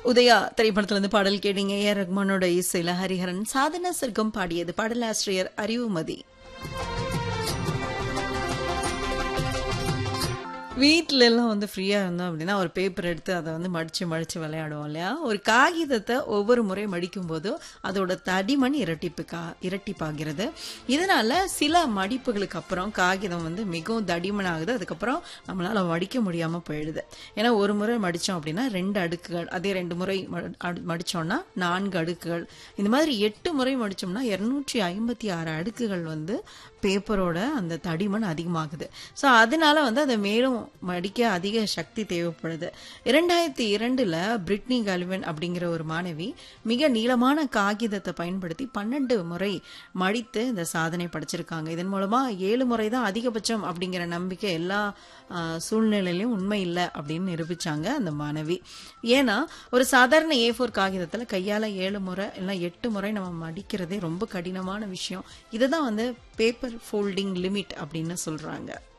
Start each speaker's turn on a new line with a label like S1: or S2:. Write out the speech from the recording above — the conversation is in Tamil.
S1: உதயா திரைப்படத்துல இருந்து பாடல் கேட்டீங்க ஏ ஆர் ரஹ்மானோட இசையில ஹரிஹரன் சாதனா சர்க்கம் பாடியது பாடலாசிரியர் அறிவுமதி வீட்ல எல்லாம் வந்து ஃப்ரீயா இருந்தோம் அப்படின்னா ஒரு பேப்பர் எடுத்து அதை வந்து மடிச்சு மடிச்சு விளையாடுவோம் இல்லையா ஒரு காகிதத்தை ஒவ்வொரு முறை மடிக்கும் போதும் அதோட தடிமன் இரட்டிப்பு கா இரட்டிப்பாகிறது இதனால சில மடிப்புகளுக்கு அப்புறம் காகிதம் வந்து மிகவும் தடிமன் ஆகுது அதுக்கப்புறம் நம்மளால மடிக்க முடியாம போயிடுது ஏன்னா ஒரு முறை மடிச்சோம் அப்படின்னா ரெண்டு அடுக்குகள் அதே ரெண்டு முறை ம- அடு- மடிச்சோம்னா நான்கு அடுக்குகள் இந்த மாதிரி எட்டு முறை மடிச்சோம்னா இருநூற்றி ஐம்பத்தி ஆறு அடுக்குகள் வந்து பேப்பரோட அந்த தடிமன் அதிகமாகுது ஸோ அதனால வந்து அதை மேலும் மடிக்க அதிக சக்தி தேவைப்படுது இரண்டாயிரத்தி இரண்டுல பிரிட்னி கல்வன் அப்படிங்கிற ஒரு மாணவி மிக நீளமான காகிதத்தை பயன்படுத்தி பன்னெண்டு முறை மடித்து இந்த சாதனை படைச்சிருக்காங்க இதன் மூலமா ஏழு முறை தான் அதிகபட்சம் அப்படிங்கிற நம்பிக்கை எல்லா ஆ, சூழ்நிலையிலும் உண்மை இல்லை அப்படின்னு நிரூபிச்சாங்க அந்த மாணவி ஏன்னா ஒரு சாதாரண ஏ ஃபோர் காகிதத்துல கையால ஏழு முறை இல்லை எட்டு முறை நம்ம மடிக்கிறதே ரொம்ப கடினமான விஷயம் இதுதான் வந்து பேப்பர் ஃபோல்டிங் லிமிட் அப்படின்னு சொல்றாங்க